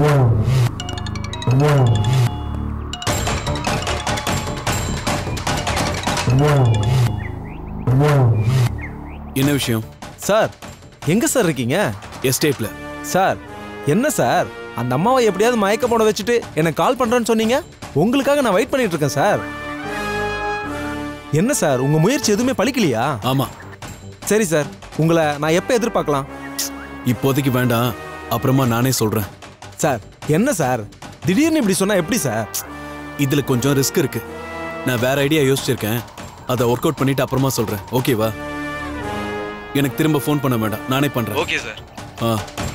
என்ன விஷயம் சார் எங்க சார் இருக்கீங்க எஸ்டேட்ல சார் என்ன சார் அந்த அம்மாவை எப்படியாவது மயக்க போட வச்சுட்டு எனக்கு கால் பண்றேன்னு சொன்னீங்க உங்களுக்காக நான் வெயிட் பண்ணிட்டு இருக்கேன் சார் என்ன சார் உங்க முயற்சி எதுவுமே பலிக்கலையா ஆமா சரி சார் உங்களை நான் எப்போ எதிர்பார்க்கலாம் இப்போதைக்கு வேண்டாம் அப்புறமா நானே சொல்றேன் சார் என்ன சார் திடீர்னு இப்படி சொன்னா எப்படி சார் இதுல கொஞ்சம் ரிஸ்க் இருக்கு நான் வேற ஐடியா யோசிச்சிருக்கேன் அதை ஒர்க் அவுட் பண்ணிட்டு அப்புறமா சொல்றேன் ஓகேவா எனக்கு திரும்ப ஃபோன் பண்ண வேண்டாம் நானே பண்றேன் ஓகே சார் ஆ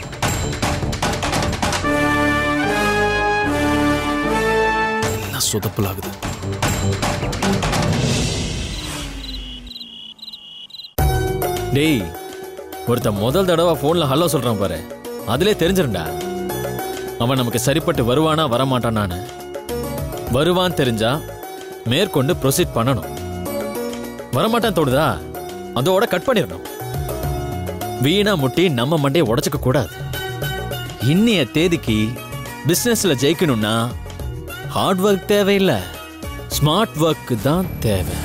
எல்லாம் சொதப்பலாகுது டேய் ஒருத்தன் முதல் தடவை ஃபோன்ல ஹலோ சொல்றான் பாரு அதிலே தெரிஞ்சிருண்டா அவன் நமக்கு சரிப்பட்டு வருவானா வரமாட்டானான்னு வருவான் தெரிஞ்சா மேற்கொண்டு ப்ரொசீட் பண்ணணும் வரமாட்டான் தோடுதா அதோட கட் பண்ணிடணும் வீணா முட்டி நம்ம மண்டையை உடைச்சுக்க கூடாது இன்னைய தேதிக்கு பிசினஸ்ல ஜெயிக்கணும்னா ஹார்ட் ஒர்க் தேவையில்லை ஸ்மார்ட் ஒர்க் தான் தேவை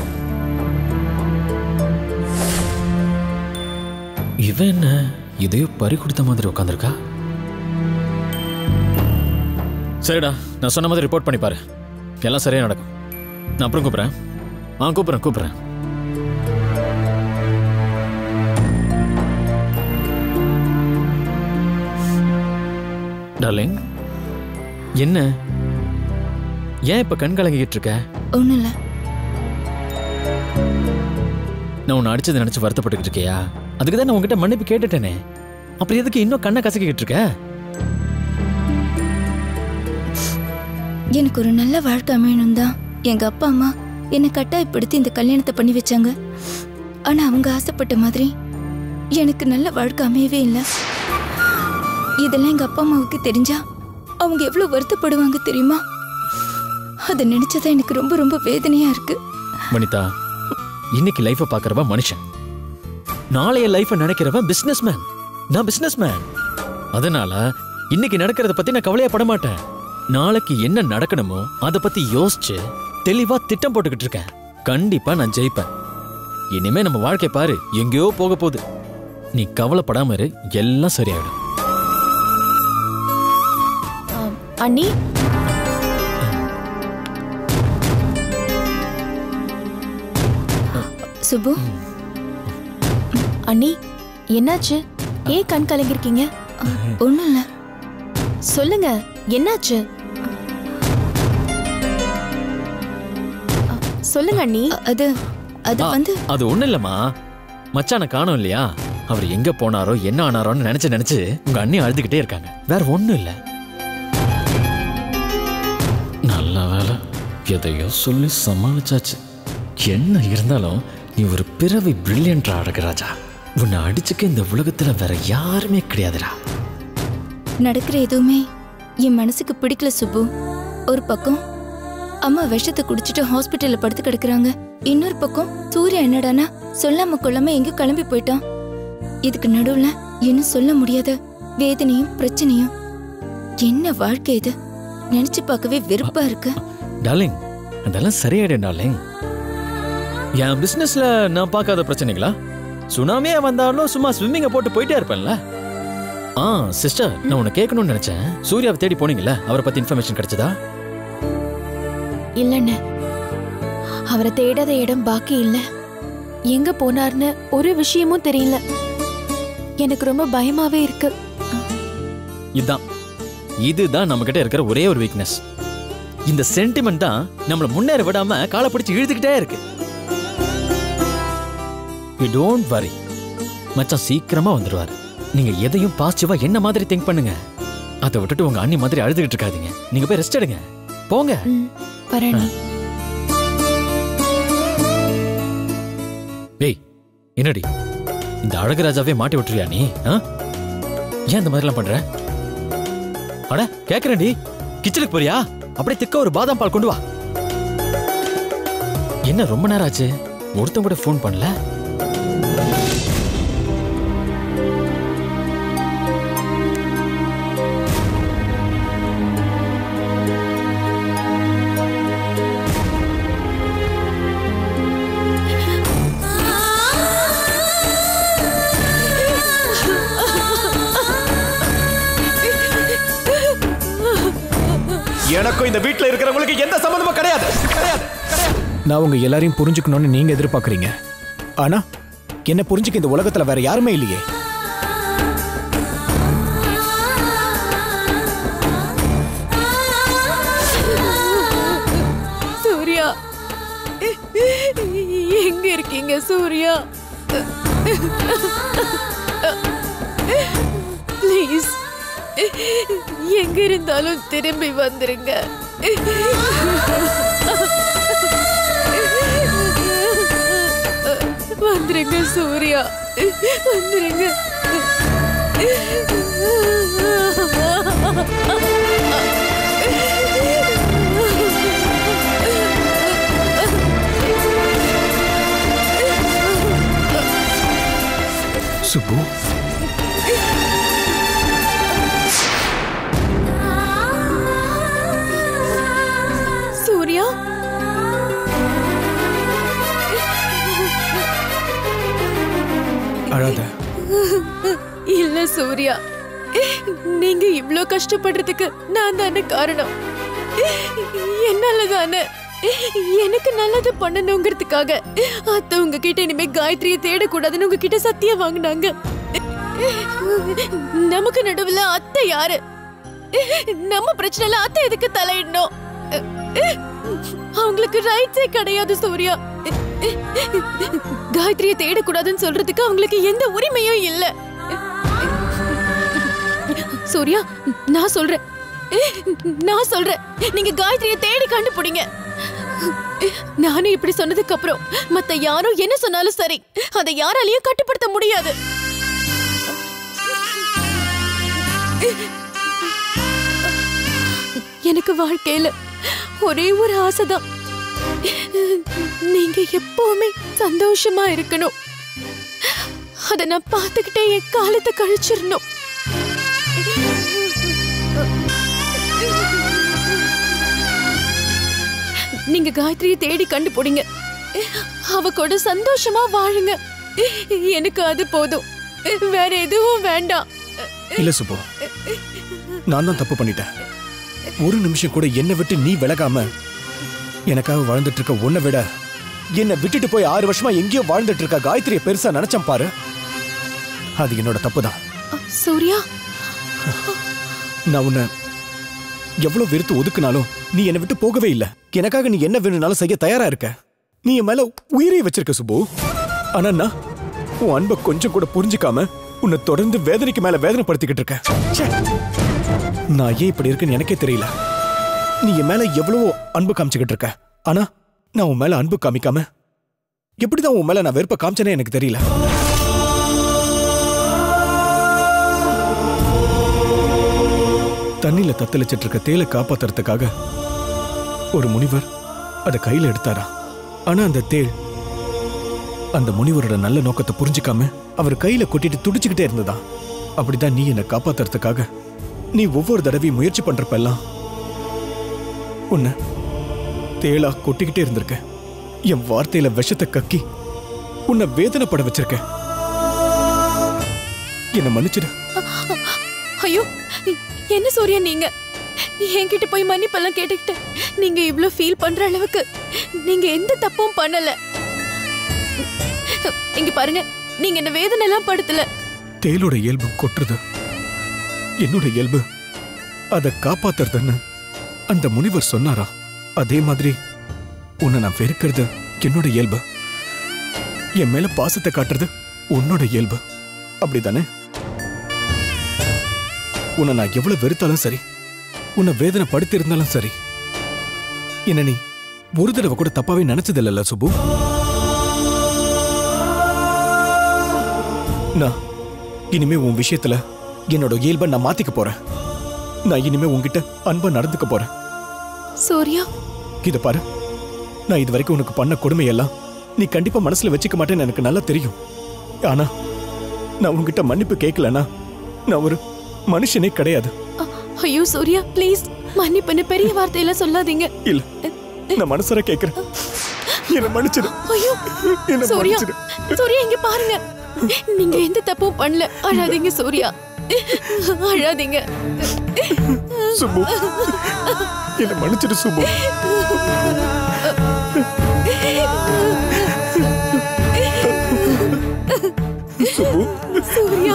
இவன் என்ன இதையோ பறி கொடுத்த மாதிரி உட்காந்துருக்கா சரிடா நான் சொன்ன மாதிரி ரிப்போர்ட் பண்ணி பாரு எல்லாம் சரியா நடக்கும் நான் அப்புறம் கூப்பிட்றேன் ஆ கூப்பிட்றேன் கூப்பிட்றேன் டார்லிங் என்ன ஏன் இப்ப கண் கலங்கிட்டு இருக்க ஒன்றும் இல்லை நான் உன்னை அடிச்சதை நினைச்சு வருத்தப்பட்டுக்கிட்டு இருக்கியா அதுக்கு தான் நான் உன்கிட்ட மன்னிப்பு கேட்டுட்டேனே அப்புறம் எதுக்கு இன்னும் கண்ணை கசக்கிட்டு இருக்க எனக்கு ஒரு நல்ல வாழ்க்கை அமையணும் தான் எங்க அப்பா அம்மா என்னை கட்டாயப்படுத்தி இந்த கல்யாணத்தை பண்ணி வச்சாங்க ஆனா அவங்க ஆசைப்பட்ட மாதிரி எனக்கு நல்ல வாழ்க்கை அமையவே இல்லை இதெல்லாம் எங்க அப்பா அம்மாவுக்கு தெரிஞ்சா அவங்க எவ்வளவு வருத்தப்படுவாங்க தெரியுமா அதை நினைச்சதான் எனக்கு ரொம்ப ரொம்ப வேதனையா இருக்கு வனிதா இன்னைக்கு லைஃபை பார்க்கறவன் மனுஷன் நாளைய லைஃபை நினைக்கிறவன் பிசினஸ் மேன் நான் பிசினஸ் மேன் அதனால இன்னைக்கு நடக்கிறத பத்தி நான் கவலையா பட மாட்டேன் நாளைக்கு என்ன நடக்கணுமோ அதை பத்தி யோசிச்சு தெளிவா திட்டம் போட்டுக்கிட்டு இருக்கேன் கண்டிப்பா நான் ஜெயிப்பேன் இனிமே நம்ம வாழ்க்கை பாரு எங்கேயோ போக போகுது நீ கவலைப்படாம இரு எல்லாம் சரியாயிடும் அண்ணி சுப்பு அண்ணி என்னாச்சு ஏன் கண் கலங்கிருக்கீங்க ஒன்றும் இல்லை சொல்லுங்க என்னாச்சு அ, சொல்லுங்க அண்ணி அது அது ஆ, வந்து அது ஒண்ணு இல்லம்மா மச்சான காணோம் இல்லையா அவர் எங்க போனாரோ என்ன ஆனாரோன்னு நினைச்சு நினைச்சு உங்க அண்ணி அழுதுகிட்டே இருக்காங்க வேற ஒண்ணும் இல்ல நல்ல வேலை எதையோ சொல்லி சமாளிச்சாச்சு என்ன இருந்தாலும் நீ ஒரு பிறவி பிரில்லியன்டா அடகுராஜா உன்னை அடிச்சுக்க இந்த உலகத்துல வேற யாருமே கிடையாதுடா நடக்கிற எதுவுமே என் மனசுக்கு பிடிக்கல சுப்பு ஒரு பக்கம் அம்மா விஷத்தை குடிச்சிட்டு ஹாஸ்பிட்டல்ல படுத்து கிடக்குறாங்க இன்னொரு பக்கம் சூர்யா என்னடானா சொல்லாம கொள்ளாம எங்கேயோ கிளம்பி போயிட்டான் இதுக்கு நடுவுல இன்னும் சொல்ல முடியாத வேதனையும் பிரச்சனையும் என்ன வாழ்க்கை இது நினைச்சு பார்க்கவே வெறுப்பா இருக்கு டார்லிங் அதெல்லாம் சரியாயிடும் டார்லிங் என் பிசினஸ்ல நான் பார்க்காத பிரச்சனைகளா சுனாமியே வந்தாலும் சும்மா ஸ்விம்மிங்க போட்டு போயிட்டே இருப்பேன்ல ஆ சிஸ்டர் நான் உன்னை கேட்கணும்னு நினைச்சேன் சூர்யாவை தேடி போனீங்கல்ல அவரை பத்தி இன்ஃபர்மேஷன் கிடைச்சதா இல்லண்ணே அவரை தேடாத இடம் பாக்கி இல்ல எங்க போனார்னு ஒரு விஷயமும் தெரியல எனக்கு ரொம்ப பயமாவே இருக்கு இதுதான் இதுதான் நம்ம கிட்ட இருக்கிற ஒரே ஒரு வீக்னஸ் இந்த சென்டிமெண்ட் தான் நம்மள முன்னேற விடாம காலை பிடிச்சு இழுத்துக்கிட்டே இருக்கு யூ டோன்ட் வரி மச்சான் சீக்கிரமா வந்துருவாரு நீங்க எதையும் பாசிட்டிவா என்ன மாதிரி திங்க் பண்ணுங்க அதை விட்டுட்டு உங்க அண்ணி மாதிரி அழுதுகிட்டு இருக்காதீங்க நீங்க போய் ரெஸ்ட் எடுங்க போங்க ம், வரேன் அண்ணி. டேய் என்னடி இந்த அழகுராஜாவே மாட்டி விட்டுறியா நீ ஆ? ஏன் இந்த மாதிரிலாம் பண்ற அட கேக்குறேன்டி கிச்சனுக்கு போறியா அப்படியே திக்க ஒரு பாதாம் பால் கொண்டு வா என்ன ரொம்ப நேரம் ஆச்சு ஒருத்தன் கூட ஃபோன் பண்ணல எனக்கும் இந்த வீட்ல இருக்கிறவங்களுக்கு எந்த சம்மந்தமும் கிடையாது கிடையாது நான் உங்க எல்லாரையும் புரிஞ்சுக்கணும்னு நீங்க எதிர்பார்க்கறீங்க ஆனா என்ன புரிஞ்சுக்க இந்த உலகத்துல வேற யாருமே இல்லையே சூர்யா எங்க இருக்கீங்க சூர்யா ப்ளீஸ் எங்க இருந்தாலும் திரும்பி வந்துருங்க வந்துருங்க சூர்யா வந்துருங்க சுப்பு சூர்யா அழாத இல்ல சூர்யா நீங்க இவ்ளோ கஷ்டப்படுறதுக்கு நான் தானே காரணம் என்னால தானே எனக்கு நல்லது பண்ணணுங்கிறதுக்காக அத்தை உங்ககிட்ட இனிமே காயத்ரியை தேடக்கூடாதுன்னு உங்ககிட்ட சத்தியம் வாங்கினாங்க நமக்கு நடுவுல அத்தை யாரு நம்ம பிரச்சனைல அத்தை எதுக்கு தலையிடணும் அவங்களுக்கு ரைட்ஸே கிடையாது சூர்யா காயத்ரியை தேடக்கூடாதுன்னு சொல்றதுக்கு அவங்களுக்கு எந்த உரிமையும் இல்ல சூர்யா நான் சொல்றேன் நான் சொல்றேன் நீங்க காயத்ரியை தேடி கண்டுபிடிங்க நானும் இப்படி சொன்னதுக்கு அப்புறம் மத்த யாரும் என்ன சொன்னாலும் சரி அதை யாராலையும் கட்டுப்படுத்த முடியாது எனக்கு வாழ்க்கையில ஒரே ஒரு ஆசைதான் நீங்க எப்பவுமே சந்தோஷமா இருக்கணும் அத நான் பார்த்துக்கிட்டே என் காலத்தை கழிச்சிடணும் நீங்க காயத்ரியை தேடி கண்டுபிடிங்க அவ கூட சந்தோஷமா வாழுங்க எனக்கு அது போதும் வேற எதுவும் வேண்டாம் இல்ல சுப்பு நான் தான் தப்பு பண்ணிட்டேன் ஒரு நிமிஷம் கூட என்னை விட்டு நீ விலகாம எனக்காக வாழ்ந்துட்டு இருக்க உன்னை விட என்னை விட்டுட்டு போய் ஆறு வருஷமா எங்கேயோ வாழ்ந்துட்டு இருக்க காயத்ரியை பெருசா நினைச்சேன் பாரு அது என்னோட தப்பு தான் சூர்யா நான் உன்னை எவ்வளவு வெறுத்து ஒதுக்குனாலும் நீ என்னை விட்டு போகவே இல்ல எனக்காக நீ என்ன வேணும்னாலும் செய்ய தயாரா இருக்க நீ என் மேல உயிரை வச்சிருக்க சுப்பு ஆனா நான் உன் அன்பை கொஞ்சம் கூட புரிஞ்சுக்காம உன்னை தொடர்ந்து வேதனைக்கு மேல வேதனைப்படுத்திக்கிட்டு இருக்கேன் ச்சே. நான் ஏன் இப்படி இருக்குன்னு எனக்கே தெரியல நீ என் மேல எவ்வளவோ அன்பு காமிச்சுக்கிட்டு இருக்க ஆனா நான் உன் மேல அன்பு காமிக்காம எப்படிதான் உன் மேல நான் வெறுப்ப காமிச்சேனே எனக்கு தெரியல தண்ணில தத்தளிச்சிட்டு இருக்க தேலை காப்பாத்துறதுக்காக ஒரு முனிவர் அதை கையில எடுத்தாரா ஆனா அந்த தேள் அந்த முனிவரோட நல்ல நோக்கத்தை புரிஞ்சுக்காம அவர் கையில கொட்டிட்டு துடிச்சுக்கிட்டே இருந்ததா அப்படிதான் நீ என்னை காப்பாத்துறதுக்காக நீ ஒவ்வொரு தடவையும் முயற்சி பண்றப்பெல்லாம் உன்னை தேளா கொட்டிக்கிட்டே இருந்திருக்க என் வார்த்தையில விஷத்தை கக்கி உன்னை வேதனைப்பட வச்சிருக்க என்ன மன்னிச்சிடு ஐயோ என்ன சூர்யா நீங்க என்கிட்ட போய் மன்னிப்பெல்லாம் கேட்டுக்கிட்டு நீங்க இவ்ளோ ஃபீல் பண்ற அளவுக்கு நீங்க எந்த தப்பும் பண்ணல இங்க பாருங்க நீங்க என்ன வேதனை எல்லாம் படுத்தல தேளோட இயல்பு கொட்டுறது என்னோட இயல்பு அதை காப்பாத்துறதுன்னு அந்த முனிவர் சொன்னாரா அதே மாதிரி உன்னை நான் வெறுக்கிறது என்னோட இயல்பு என் மேல பாசத்தை காட்டுறது உன்னோட இயல்பு அப்படிதானே உன்னை நான் எவ்வளவு வெறுத்தாலும் சரி உன்னை வேதனை படுத்தி இருந்தாலும் சரி என்ன நீ ஒரு தடவை கூட தப்பாவே நினைச்சது இல்லைல்ல சுபு நான் இனிமே உன் விஷயத்துல என்னோட இயல்பை நான் மாத்திக்க போறேன் நான் இனிமே உன்கிட்ட அன்பா நடந்துக்க போறேன் சூர்யா இத பாரு நான் இது வரைக்கும் உனக்கு பண்ண கொடுமையெல்லாம் நீ கண்டிப்பா மனசுல வச்சுக்க மாட்டேன்னு எனக்கு நல்லா தெரியும் ஆனா நான் உன்கிட்ட மன்னிப்பு கேட்கலனா நான் ஒரு மனுஷனே கிடையாது அ- ஐயோ சூர்யா ப்ளீஸ் மன்னிப்புன்னு பெரிய வார்த்தையெல்லாம் சொல்லாதீங்க இல்ல நான் மனசார கேக்குறேன் என்ன மன்னிச்சிடு ஐயோ என்ன சூர்யா மன்னிச்சிடு சூர்யா இங்க பாருங்க நீங்க எந்த தப்பும் பண்ணல அழாதீங்க சூர்யா அழாதீங்க சுப்பு என்ன மன்னிச்சிடு சுபு சுபு சூர்யா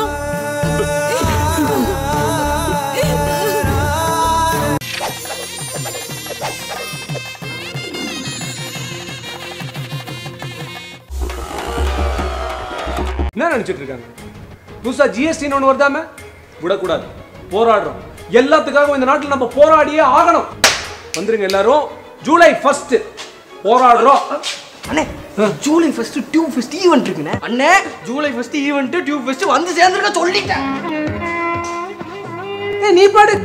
என்ன நினைச்சிட்டு இருக்காங்க புதுசா ஜிஎஸ்டின்னு ஒன்று வருதாம விடக்கூடாது போராடுறோம் எல்லாத்துக்காகவும் இந்த நாட்டில் நம்ம போராடியே ஆகணும் வந்துருங்க எல்லாரும் ஜூலை ஃபர்ஸ்ட் போராடுறோம் அண்ணே July first tube fest event இருக்குண்ணே அண்ணே July first event tube fest வந்து சேர்ந்துருக்க சொல்லிட்டேன் ஏ நீ பாடு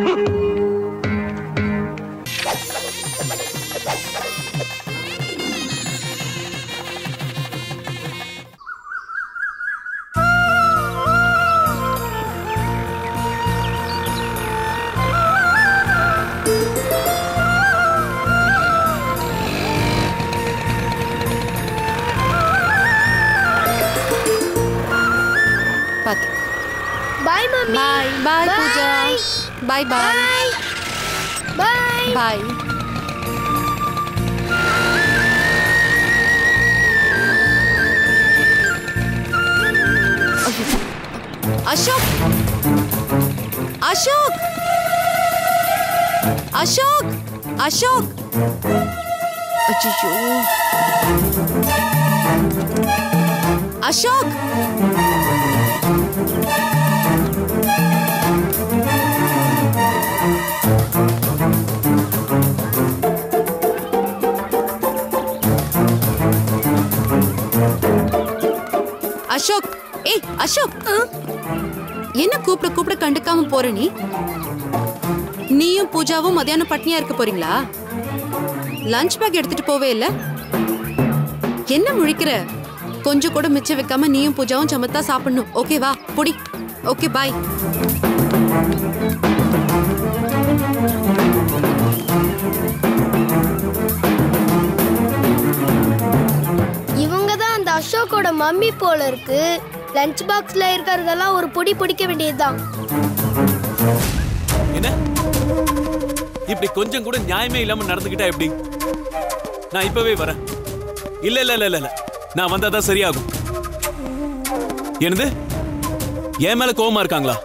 பாத்து bye mummy bye bye Pooja bye bye bye bye Ashok Ashok Ashok Ashok அச்சோ அசோக் அசோக் ஏய் அசோக் என்ன கூப்பிட கூப்பிட கண்டுக்காம போற நீ நீயும் பூஜாவும் மத்தியானம் பட்னியா இருக்க போறீங்களா லஞ்ச் பேக் எடுத்துட்டு போவே இல்ல என்ன முழிக்கிற கொஞ்சம் கூட மிச்சம் வைக்காம நீயும் பூஜாவும் சமத்தா சாப்பிடணும் ஓகேவா புடி ஓகே பாய் இவங்க தான் அந்த அசோக்கோட மம்மி போல இருக்கு லஞ்ச் பாக்ஸ்ல இருக்கிறதெல்லாம் ஒரு பொடி பிடிக்க வேண்டியதுதான் என்ன இப்படி கொஞ்சம் கூட நியாயமே இல்லாம நடந்துக்கிட்டா எப்படி நான் இப்பவே வரேன் இல்ல இல்ல இல்ல இல்ல இல்ல நான் வந்தாதான் சரியாகும் என்னது என் மேல கோவமா இருக்காங்களா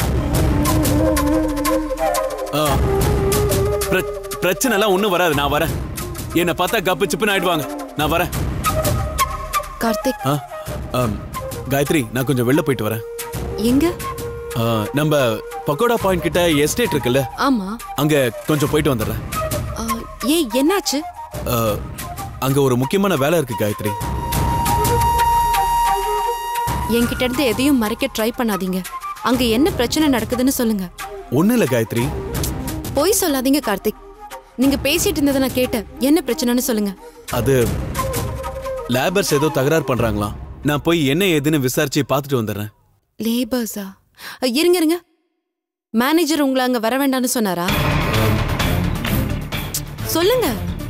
ஆ, பிர- பிரச்சனை எல்லாம் ஒண்ணும் வராது நான் வரேன் என்னை பார்த்தா கப்பு சிப்புன்னு ஆயிடுவாங்க நான் வரேன் கார்த்திக் ஆ, ஆம், காயத்ரி நான் கொஞ்சம் வெளில போயிட்டு வரேன் எங்க ஆ, நம்ம பக்கோடா பாயிண்ட் கிட்ட எஸ்டேட் இருக்குல்ல ஆமா அங்க கொஞ்சம் போயிட்டு வந்துடுறேன் ஆ, ஏய் என்னாச்சு ஆ, அங்க ஒரு முக்கியமான வேலை இருக்கு காயத்ரி என்கிட்ட இருந்து எதையும் மறைக்க ட்ரை பண்ணாதீங்க அங்க என்ன பிரச்சனை நடக்குதுன்னு சொல்லுங்க ஒண்ணு இல்ல காயத்ரி பொய் சொல்லாதீங்க கார்த்திக் நீங்க பேசிட்டு இருந்ததை நான் கேட்டேன் என்ன பிரச்சனைன்னு சொல்லுங்க அது லேபர்ஸ் ஏதோ தகராறு பண்றாங்களாம் நான் போய் என்ன ஏதுன்னு விசாரிச்சு பார்த்துட்டு வந்துடுறேன் லேபர்ஸா அ, இருங்க இருங்க மேனேஜர் உங்களை அங்க வர வேண்டாம்னு சொன்னாரா சொல்லுங்க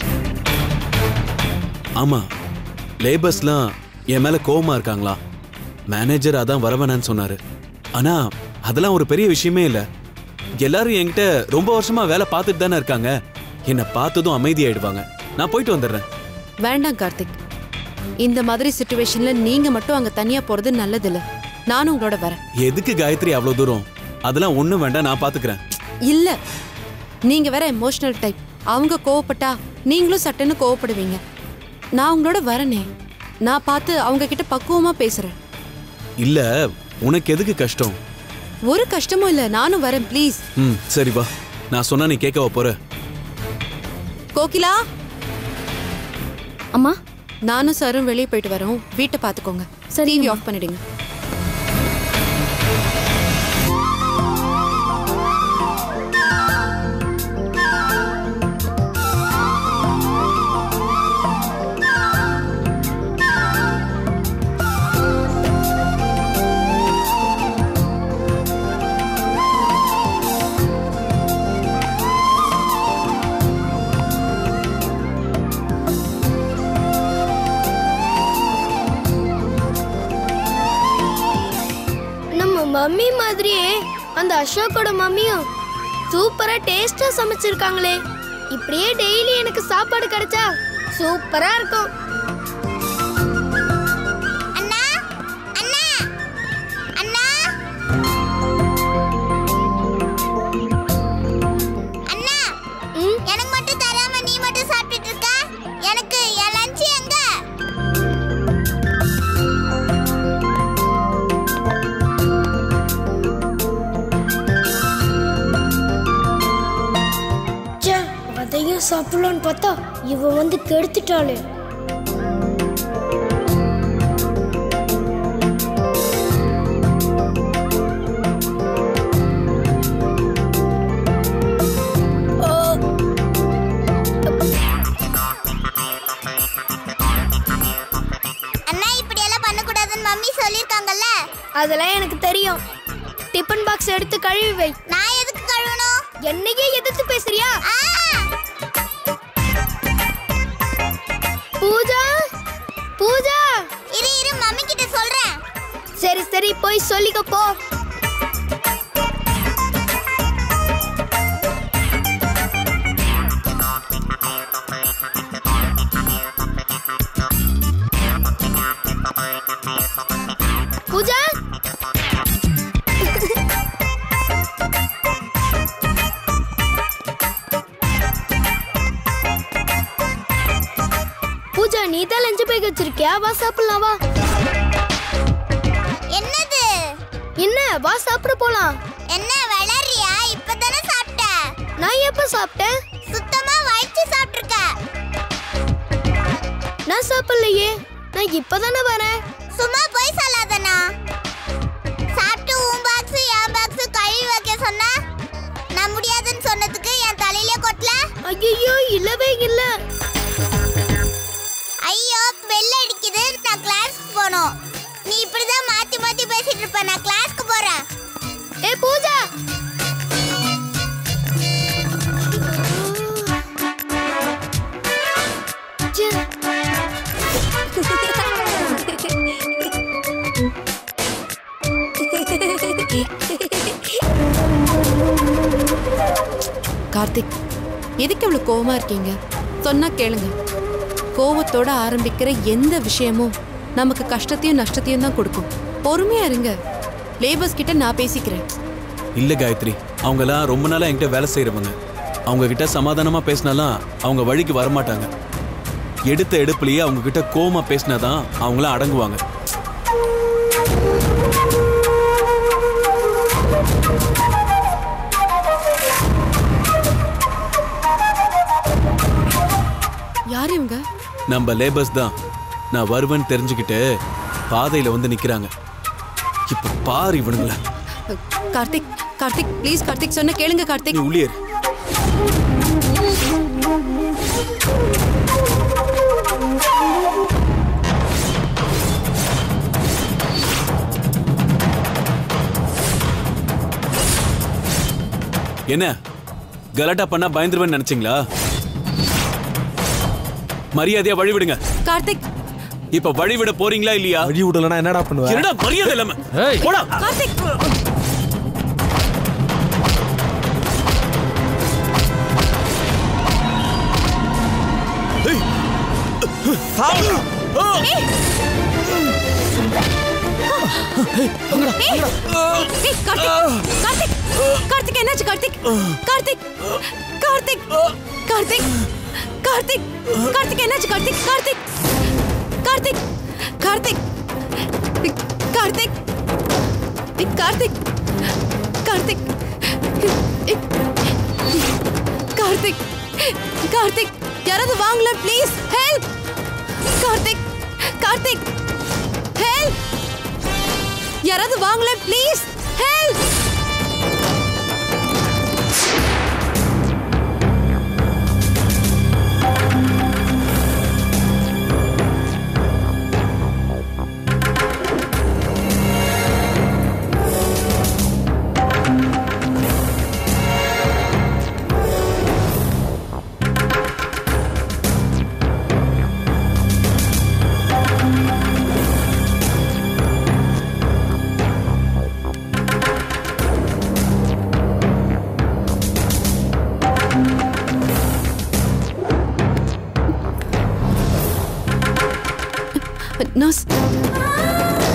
ஆமா லேபர்ஸ்லாம் என் மேல கோவமா இருக்காங்களா மேனேஜர் அதான் வர வேணான்னு சொன்னாரு ஆனா அதெல்லாம் ஒரு பெரிய விஷயமே இல்ல எல்லாரும் என்கிட்ட ரொம்ப வருஷமா வேலை பார்த்துட்டு தானே இருக்காங்க என்னை பார்த்ததும் அமைதியாயிடுவாங்க நான் போயிட்டு வந்துடுறேன் வேண்டாம் கார்த்திக் இந்த மாதிரி சுச்சுவேஷன்ல நீங்க மட்டும் அங்க தனியா போறது நல்லதில்ல நானும் உங்களோட வரேன் எதுக்கு காயத்ரி அவ்வளவு தூரம் அதெல்லாம் ஒண்ணும் வேண்டாம் நான் பாத்துக்கிறேன் இல்ல நீங்க வேற எமோஷனல் டைப் அவங்க கோவப்பட்டா நீங்களும் சட்டுன்னு கோவப்படுவீங்க நான் உங்களோட வரனே நான் பார்த்து அவங்க கிட்ட பக்குவமா பேசுறேன் இல்ல உனக்கு எதுக்கு கஷ்டம் ஒரு கஷ்டமும் இல்ல நானும் வரேன் ப்ளீஸ் ம் சரி வா நான் சொன்னா நீ கேட்கவா போற கோகிலா அம்மா நானும் சாரும் வெளியே போயிட்டு வரோம் வீட்டை பார்த்துக்கோங்க சரி, டிவி அம்மா. ஆஃப் பண்ணிடுங்க நம்ம மம்மி மாதிரியே அந்த அசோக்கோட மம்மியும் சூப்பரா டேஸ்டா சமைச்சிருக்காங்களே இப்படியே டெய்லி எனக்கு சாப்பாடு கிடைச்சா சூப்பரா இருக்கும் அண்ணா அண்ணா அண்ணா அண்ணா எனக்கு மட்டும் தராம நீ மட்டும் சாப்பிட்டுட்டு இருக்க எனக்கு என் லஞ்ச் எங்க ச்சே, அதையும் சாப்பிடலான்னு பார்த்தா இவ வந்து கெடுத்துட்டாளே அண்ணா இப்படி எல்லாம் பண்ணக்கூடாதுன்னு மம்மி சொல்லிருக்காங்கல்ல அதெல்லாம் எனக்கு தெரியும் டிபன் பாக்ஸ் எடுத்து கழுவி வை நான் எதுக்கு கழுவணும் என்னையே எதிர்த்து பேசுறியா ஆ! பூஜா பூஜா இரு இரு மம்மி கிட்ட சொல்றேன் சரி சரி போய் சொல்லிக்க போ பூஜா பூஜா நீ தான் லஞ்சு பேக் வச்சிருக்கியா வா சாப்பிடலாம் வா என்னது என்ன வா சாப்பிட போலாம் என்ன வளரியா இப்பதானே சாப்பிட்ட நான் எப்ப சாப்பிட்டேன் சுத்தமா வயிற்று சாப்பிட்டிருக்க நான் சாப்பிடலையே நான் இப்பதானே வரேன் சும்மா போய் சொல்லாதண்ணா சாப்பிட்டு உன் பாக்ஸ் என் பாக்ஸ் கழுவி வைக்க சொன்னா நான் முடியாதுன்னு சொன்னதுக்கு என் தலையிலே கொட்டல ஐயோ இல்லவே இல்ல ஐயோ பெல் அடிக்குது நான் கிளாஸ்க்கு போகணும் நீ இப்படிதான் மாத்தி மாத்தி பேசிட்டு இருப்ப நான் கிளாஸ்க்கு போறேன் ஏ பூஜா ச்சே. கார்த்திக் எதுக்கு இவ்வளவு கோவமா இருக்கீங்க சொன்னா கேளுங்க கோவத்தோட ஆரம்பிக்கிற எந்த விஷயமும் நமக்கு கஷ்டத்தையும் நஷ்டத்தையும் தான் கொடுக்கும் பொறுமையா இருங்க லேபர்ஸ் கிட்ட நான் பேசிக்கிறேன் இல்ல காயத்ரி அவங்கெல்லாம் ரொம்ப நாளா என்கிட்ட வேலை செய்யறவங்க அவங்க கிட்ட சமாதானமா பேசினாலாம் அவங்க வழிக்கு வரமாட்டாங்க எடுத்த எடுப்புலயே அவங்க கிட்ட கோமா பேசினாதான் அவங்களாம் அடங்குவாங்க யார் இவங்க நம்ம லேபர்ஸ் தான் நான் வருவேன்னு தெரிஞ்சுக்கிட்டு பாதையில வந்து நிக்கிறாங்க இப்ப பாரு இவனுங்கள கார்த்திக் கார்த்திக் ப்ளீஸ் கார்த்திக் சொன்ன கேளுங்க கார்த்திக் நீ உள்ளே இரு. என்ன கலாட்டா பண்ணா பயந்துருவேன்னு நினைச்சீங்களா மரியாதையா வழி விடுங்க கார்த்திக் இப்ப வழி விட போறீங்களா இல்லையா வழி விடலனா என்னடா பண்ணுவ என்னடா மரியாதை இல்லாம ஏய். போடா கார்த்திக் ஏய், கார்த்திக் கார்த்திக் கார்த்திக் என்னாச்சு கார்த்திக் கார்த்திக் கார்த்திக் கார்த்திக் கார்த்திக் கார்த்திக் என்னாச்சு கார்த்திக் கார்த்திக் கார்த்திக் கார்த்திக் கார்த்திக் கார்த்திக் கார்த்திக் கார்த்திக் கார்த்திக் யாராவது வாங்கல please help Karthik Karthik help யாராவது வாங்கல ப்ளீஸ் ஹெல்ப் நர்ஸ்